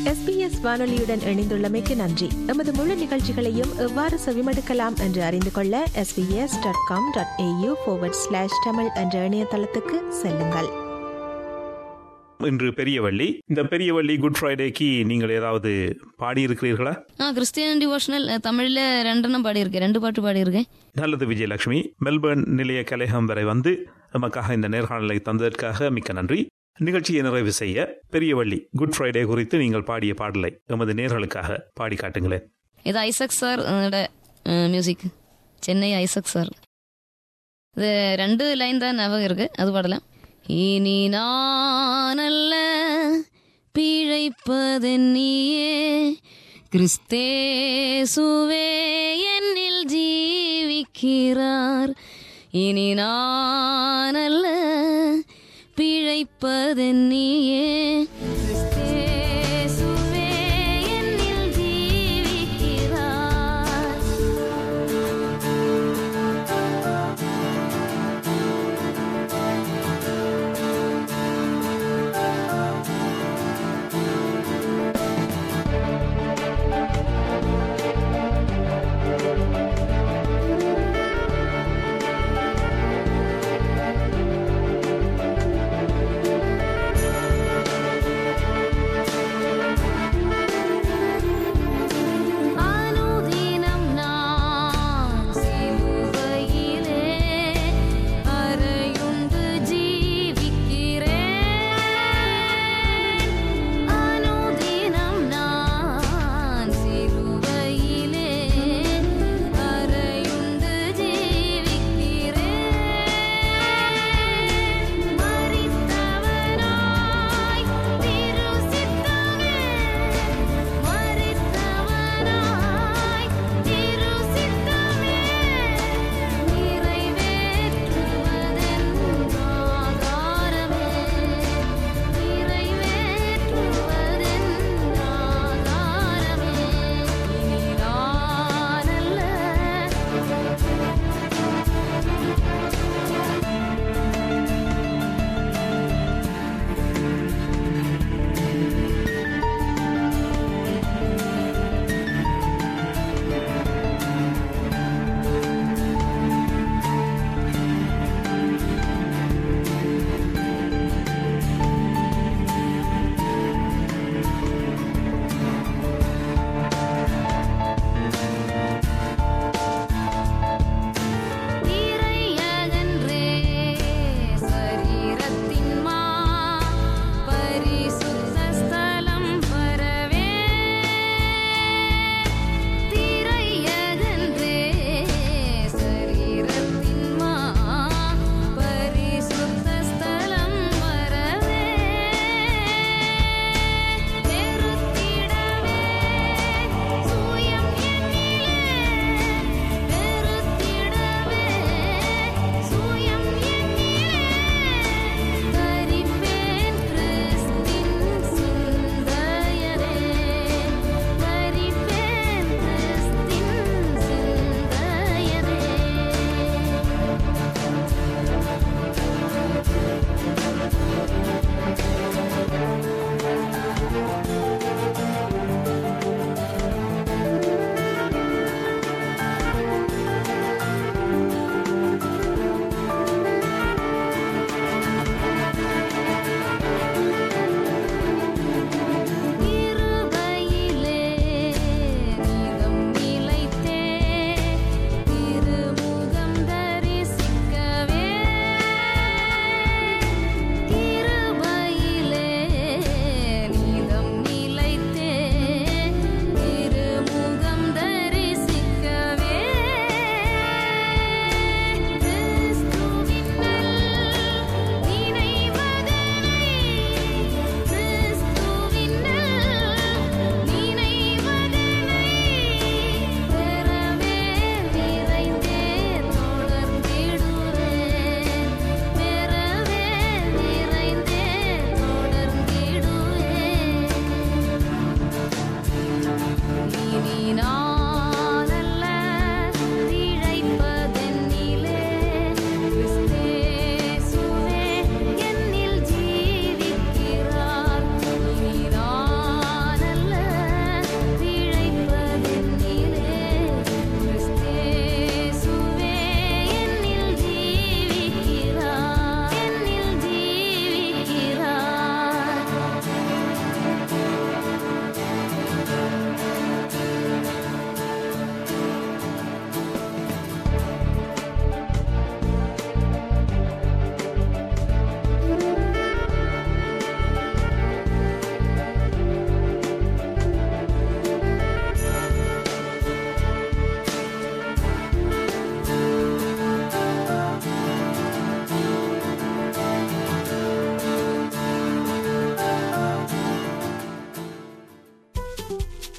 SBS வானொலியுடன் இணைந்துள்ளமைக்கு நன்றி எமது முழு நிகழ்ச்சிகளையும் எவ்வாறு செவிமடுக்கலாம் என்று அறிந்து கொள்ள SBS dot com dot AU slash Tamil என்ற இணையதளத்துக்கு செல்லுங்கள் இன்று பெரியவள்ளி இந்த பெரியவள்ளி குட் ஃப்ரைடேக்கு நீங்கள் ஏதாவது பாடியிருக்கிறீர்களா ஆ கிறிஸ்டியன் டிவோஷனல் தமிழில் ரெண்டெண்ணம் பாடியிருக்கேன் ரெண்டு பாட்டு பாடியிருக்கேன் நல்லது விஜயலட்சுமி மெல்பர்ன் நிலைய கலையகம் வரை வந்து நமக்காக இந்த நேர்காணலை தந்ததற்காக மிக்க நன்றி நிகழ்ச்சியை நிறைவு செய்ய பெரியவள்ளி குட் ஃப்ரைடே குறித்து நீங்கள் பாடிய பாடலை எமது நேர்களுக்காக பாடி காட்டுங்களேன் இது Isaac sir music Chennai Isaac sir இது ரெண்டு லைன் தான் ஞாபகம் இருக்கு அது பாடலாம் இனி நானல்ல பிழைப்பதென்னியே கிறிஸ்தேசுவே என்னில் ஜீவிக்கிறார் இனி நானல்ல பிழைப்பதென்னியே கிறிஸ்தேசுவே என்னில் ஜீவிக்கிறார்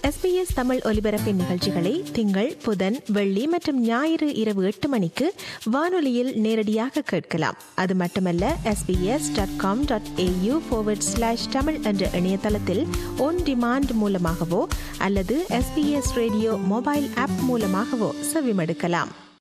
எஸ்பிஎஸ் தமிழ் ஒலிபரப்பின் நிகழ்ச்சிகளை திங்கள் புதன் வெள்ளி மற்றும் ஞாயிறு இரவு எட்டு மணிக்கு வானொலியில் நேரடியாக கேட்கலாம் அது மட்டுமல்ல SBS dot com dot AU slash Tamil என்ற இணையதளத்தில் ஒன் டிமாண்ட் மூலமாகவோ அல்லது எஸ்பிஎஸ் ரேடியோ மொபைல் ஆப் மூலமாகவோ செவிமடுக்கலாம்